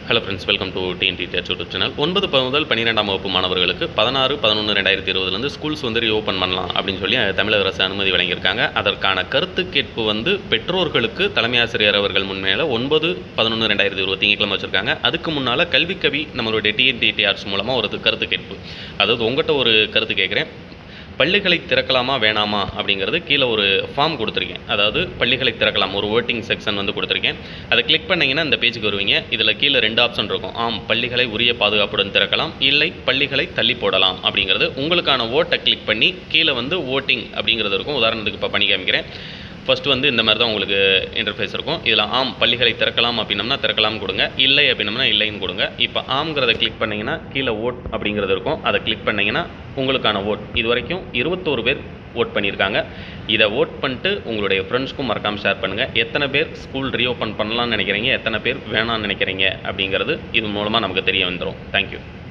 hello friends welcome to TNT tech YouTube channel ஒன்பது ப- முதல் பன்னிரெண்டாம் வகுப்பு மாணவர்களுக்கு பதினாறு பதினொன்று ரெண்டாயிரத்தி இருபதுலேருந்து ஸ்கூல்ஸ் வந்து ஓப்பன் பண்ணலாம் அப்படின்னு சொல்லி தமிழக அரசு அனுமதி வழங்கியிருக்காங்க அதற்கான கருத்து கேட்பு வந்து பெற்றோர்களுக்கு தலைமை ஆசிரியர் அவர்கள் முன்மையில் ஒன்பது பதினொன்று ரெண்டாயிரத்தி இருபது திங்கட்கிழமை வச்சுருக்காங்க அதுக்கு முன்னால் கல்விக்கவி நம்மளுடைய டிஎன்டிடி ஆர்ட்ஸ் மூலமாக ஒரு கருத்து கேட்பு அதாவது உங்கள்கிட்ட ஒரு கருத்து கேட்குறேன் பள்ளிகளை திறக்கலாமா வேணாமா அப்படிங்கிறது கீழே ஒரு ஃபார்ம் கொடுத்துருக்கேன் அதாவது பள்ளிகளை திறக்கலாம் ஒரு ஓட்டிங் செக்ஷன் வந்து கொடுத்துருக்கேன் அதை கிளிக் பண்ணீங்கன்னா இந்த பேஜுக்கு வருவீங்க இதில் கீழே ரெண்டு ஆப்ஷன் இருக்கும் ஆம் பள்ளிகளை உரிய பாதுகாப்புடன் திறக்கலாம் இல்லை பள்ளிகளை தள்ளி போடலாம் அப்படிங்கிறது உங்களுக்கான ஓட்டை கிளிக் பண்ணி கீழே வந்து ஓட்டிங் அப்படிங்கிறது இருக்கும் உதாரணத்துக்கு இப்போ பண்ணி காமிக்கிறேன் ஃபர்ஸ்ட் வந்து இந்த மாதிரி தான் உங்களுக்கு இன்டர்ஃபேஸ் இருக்கும் இதில் ஆம் பள்ளிகளை திறக்கலாம் அப்படின்னம்னா திறக்கலாம் கொடுங்க இல்லை அப்படின்னம்னா இல்லைன்னு கொடுங்க இப்போ ஆம்ங்கிறத கிளிக் பண்ணீங்கன்னா கீழே ஓட் அப்படிங்கிறது இருக்கும் அதை கிளிக் பண்ணீங்கன்னா உங்களுக்கான ஓட் இது வரைக்கும் இருபத்தோரு பேர் ஓட் பண்ணியிருக்காங்க இதை ஓட் பண்ணிட்டு உங்களுடைய ஃப்ரெண்ட்ஸ்க்கும் மறக்காமல் ஷேர் பண்ணுங்கள் எத்தனை பேர் ஸ்கூல் ரீஓப்பன் பண்ணலாம்னு நினைக்கிறீங்க எத்தனை பேர் வேணாம்னு நினைக்கிறீங்க அப்படிங்கிறது இது மூலமாக நமக்கு தெரிய வந்துடும் தேங்க்யூ